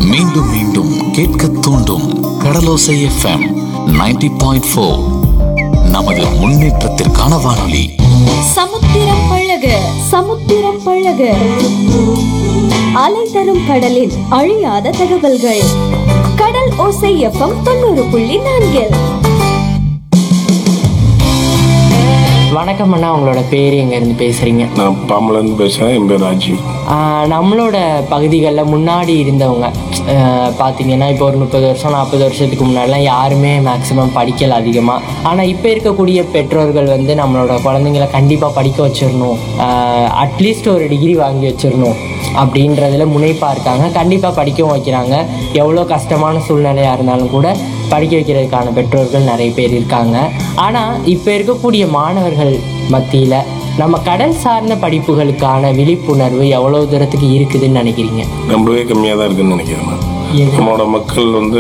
மீண்டும் மீண்டும் கேட்க தூண்டும் கடலோசை எஃப்எம் 90.4 பாயிண்ட் ஃபோர் நமது முன்னேற்றத்திற்கான வானொலி சமுத்திரம் பழக சமுத்திரம் பழக அலை தரும் கடலின் அழியாத தகவல்கள் கடல் ஓசை எஃப்எம் தொண்ணூறு புள்ளி நான்கில் வணக்கம் அண்ணா உங்களோட பேர் எங்கேருந்து பேசுகிறீங்க நான் பாம்பலேருந்து பேசுகிறேன் என் பேர் ராஜீவ் நம்மளோட பகுதிகளில் முன்னாடி இருந்தவங்க ஆஹ் பார்த்தீங்கன்னா இப்போ ஒரு முப்பது வருஷம் நாற்பது வருஷத்துக்கு முன்னாடிலாம் யாருமே மேக்ஸிமம் படிக்கல அதிகமாக ஆனால் இப்போ இருக்கக்கூடிய பெற்றோர்கள் வந்து நம்மளோட குழந்தைங்களை கண்டிப்பாக படிக்க வச்சிடணும் அட்லீஸ்ட் ஒரு டிகிரி வாங்கி வச்சிடணும் அப்படின்றதுல முனைப்பாக இருக்காங்க கண்டிப்பாக படிக்கவும் வைக்கிறாங்க எவ்வளோ கஷ்டமான சூழ்நிலையாக இருந்தாலும் கூட படிக்க வைக்கிறதுக்கான பெற்றோர்கள் நிறைய பேர் இருக்காங்க ஆனால் இப்போ இருக்கக்கூடிய மாணவர்கள் மத்தியில் நம்ம கடல் சார்ந்த படிப்புகளுக்கான விழிப்புணர்வு எவ்வளோ தூரத்துக்கு இருக்குதுன்னு நினைக்கிறீங்க ரொம்பவே கம்மியாக தான் இருக்குன்னு நினைக்கிறேன் நான். எது? நம்மளோட மக்கள் வந்து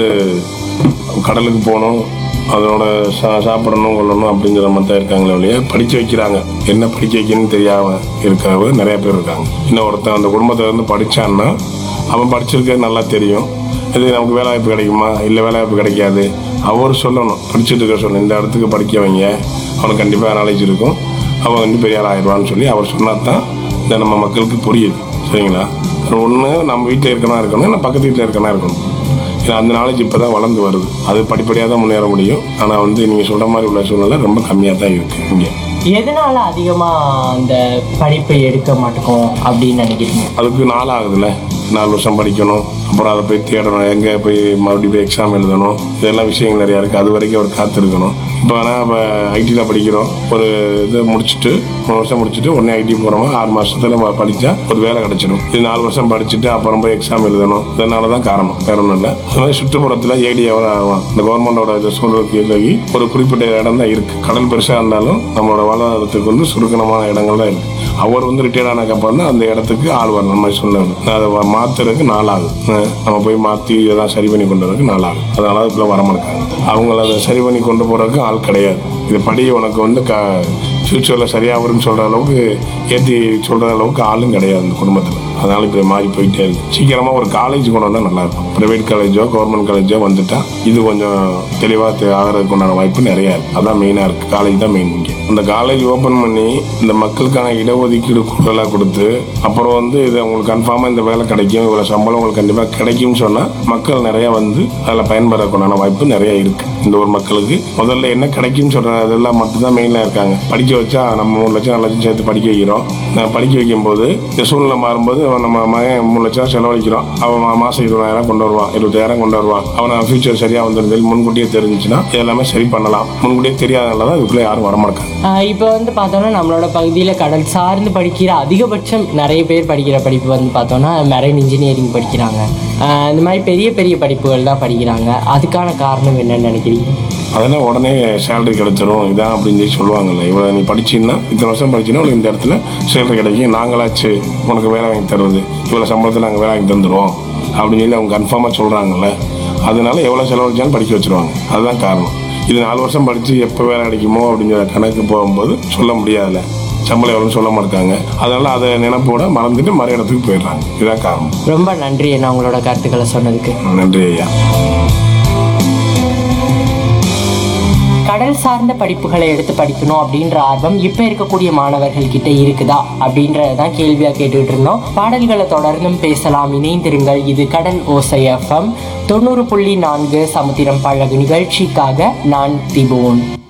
கடலுக்கு போகணும் அதோட சா சாப்பிடணும் கொள்ளணும் அப்படிங்கிற மாதிரி தான் இருக்காங்களே ஒழிய படிக்க வைக்கிறாங்க என்ன படிக்க வைக்கணும்னு தெரியாமல் இருக்கிறவங்க நிறைய பேர் இருக்காங்க இன்னும் ஒருத்தன் அந்த குடும்பத்தில் இருந்து படித்தான்னா அவன் படிச்சிருக்கிறது நல்லா தெரியும் இது நமக்கு வேலை வாய்ப்பு கிடைக்குமா இல்லை வேலை வாய்ப்பு கிடைக்காது அவர் சொல்லணும் படிச்சுட்டு இருக்க சொல்லணும் இந்த இடத்துக்கு படிக்க வைங்க அவனுக்கு கண்டிப்பாக நாலேஜ் இருக்கும் அவன் வந்து பெரிய ஆள் ஆயிடுவான்னு சொல்லி அவர் சொன்னா தான் இந்த நம்ம மக்களுக்கு புரியுது சரிங்களா ஒன்று நம்ம வீட்டில் இருக்கனா இருக்கணும் இல்லை பக்கத்து வீட்டில் இருக்கனா இருக்கணும் ஏன்னா அந்த நாலேஜ் இப்போ தான் வளர்ந்து வருது அது படிப்படியாக தான் முன்னேற முடியும் ஆனால் வந்து நீங்கள் சொல்கிற மாதிரி உள்ள சூழ்நிலை ரொம்ப கம்மியாக தான் இருக்குது இங்கே எதனால அதிகமாக அந்த படிப்பை எடுக்க மாட்டோம் அப்படின்னு நினைக்கிறீங்க அதுக்கு நாள் ஆகுதுல்ல நாலு வருஷம் படிக்கணும் அப்புறம் அதை போய் தேடணும் எங்கே போய் மறுபடியும் போய் எக்ஸாம் எழுதணும் இதெல்லாம் விஷயங்கள் நிறையா இருக்குது அது வரைக்கும் அவர் காத்திருக்கணும் இப்போ ஆனால் இப்போ ஐடியில் படிக்கிறோம் ஒரு இதை முடிச்சுட்டு மூணு வருஷம் முடிச்சுட்டு உடனே ஐடி போகிறோமா ஆறு மாதத்தில் படித்தா ஒரு வேலை கிடைச்சிடும் இது நாலு வருஷம் படிச்சுட்டு அப்புறம் போய் எக்ஸாம் எழுதணும் இதனால தான் காரணம் வேற ஒன்றும் இல்லை அது மாதிரி சுற்றுப்புறத்தில் ஏடி எவ்வளோ ஆகும் இந்த கவர்மெண்டோட இது சூழலுக்கு எதிராகி ஒரு குறிப்பிட்ட இடம் தான் இருக்குது கடல் பெருசாக இருந்தாலும் நம்மளோட வாழ்வாதாரத்துக்கு வந்து சுருக்கணமான இடங்கள் தான் இருக்குது அவர் வந்து ரிட்டையர்ட் ஆனதுக்கு அப்புறம் தான் அந்த இடத்துக்கு ஆள் வரணும் அந்த மாதிரி சொன்னார் அதை வ- மாத்துறதுக்கு நாளாகும் அஹ் நம்ம போய் மாற்றி இதெல்லாம் சரி பண்ணி கொண்டு வரதுக்கு நாளாகும் அதனால இப்பெல்லாம் வரமாட்டாங்க அவங்கள அதை சரி பண்ணி கொண்டு போறதுக்கு ஆள் கிடையாது இது படி உனக்கு வந்து க ஃப்யூச்சரில் சரியாக வரும்னு சொல்கிற அளவுக்கு ஏற்றி சொல்கிற அளவுக்கு ஆளும் கிடையாது அந்த குடும்பத்தில் அதனால இப்படி மாறி போயிட்டே இருக்கு சீக்கிரமாக ஒரு காலேஜ் கொண்டு வந்தால் நல்லாயிருக்கும் ப்ரைவேட் காலேஜோ கவர்மெண்ட் காலேஜோ வந்துட்டா இது கொஞ்சம் தெளிவாக ஆகிறதுக்கு உண்டான வாய்ப்பு நிறையா இருக்கு அதான் மெயினாக இருக்குது காலேஜ் தான் மெயின் இங்கே அந்த காலேஜ் ஓப்பன் பண்ணி இந்த மக்களுக்கான இடஒதுக்கீடு கூடுதலாக கொடுத்து அப்புறம் வந்து இது உங்களுக்கு கன்ஃபார்மாக இந்த வேலை கிடைக்கும் இவ்வளோ சம்பளம் உங்களுக்கு கண்டிப்பாக கிடைக்கும்னு சொன்னால் மக்கள் நிறைய வந்து அதில் பயன்பெறக்குண்டான வாய்ப்பு நிறைய இருக்கு இந்த ஒரு மக்களுக்கு முதல்ல என்ன கிடைக்கும்னு சொல்ற இதெல்லாம் மட்டும்தான் மெயினாக இருக்காங்க படிக்க வச்சா நம்ம மூணு லட்சம் நாலு லட்சம் சேர்த்து படிக்க வைக்கிறோம் நான் படிக்க வைக்கும்போது இந்த சூழ்நிலை மாறும்போது அவன் நம்ம மகன் மூணு லட்சம் செலவழிக்கிறோம் அவன் மா- மாசம் இருபதாயிரம் கொண்டு வருவான் இருபத்தாயிரம் கொண்டு வருவான் அவனை ஃபியூச்சர் சரியா வந்துருது முன்கூட்டியே தெரிஞ்சுச்சுன்னா எல்லாமே சரி பண்ணலாம் முன்கூட்டியே தெரியாதனால தான் இதுக்குள்ளே யாரும் வரமாட்டாங்க இப்போ வந்து பார்த்தோன்னா நம்மளோட பகுதியில் கடல் சார்ந்து படிக்கிற அதிகபட்சம் நிறைய பேர் படிக்கிற படிப்பு வந்து பார்த்தோன்னா மெரைன் இன்ஜினியரிங் படிக்கிறாங்க ஆஹ் இந்த மாதிரி பெரிய பெரிய படிப்புகள் தான் படிக்கிறாங்க அதுக்கான காரணம் என்னன்னு நினைக்கிறீங்க அதெல்லாம் உடனே சேலரி கிடைச்சிரும் இதான் அப்படின்னு சொல்லி சொல்லுவாங்கல்ல இவ்வளோ நீ படிச்சீங்கன்னா இத்தனை வருஷம் படிச்சீங்கன்னா உனக்கு இந்த இடத்துல சேலரி கிடைக்கும் நாங்களாச்சு உனக்கு வேலை வாங்கி தருவது இவ்வளோ சம்பளத்தில் நாங்கள் வேலை வாங்கி தந்துடுவோம் அப்படின்னு சொல்லி அவங்க கன்ஃபார்மாக சொல்கிறாங்கல்ல அதனால எவ்வளோ செலவழிச்சாலும் படிக்க வச்சிருவாங்க அதுதான் காரணம் இது நாலு வருஷம் படித்து எப்போ வேலை கிடைக்குமோ அப்படிங்கிற கணக்கு போகும்போது சொல்ல முடியாதுல்ல சம்பளம் எவ்வளோன்னு சொல்ல மாட்டாங்க அதனால அதை நினைப்போட மறந்துட்டு மறு இடத்துக்கு போயிடுறாங்க இதுதான் காரணம் ரொம்ப நன்றி என்ன உங்களோட கருத்துக்களை சொன்னதுக்கு நன்றி ஐயா கடல் சார்ந்த படிப்புகளை எடுத்து படிக்கணும் அப்படின்ற ஆர்வம் இப்போ இருக்கக்கூடிய மாணவர்கள் கிட்ட இருக்குதா அப்படின்றதான் கேள்வியா கேட்டுட்டு இருந்தோம் பாடல்களை தொடர்ந்தும் பேசலாம் இணைந்திருங்கள் இது கடல் ஓசை எஃப்எம் தொண்ணூறு புள்ளி நான்கு சமுத்திரம் பழகு நிகழ்ச்சிக்காக நான் திபோன்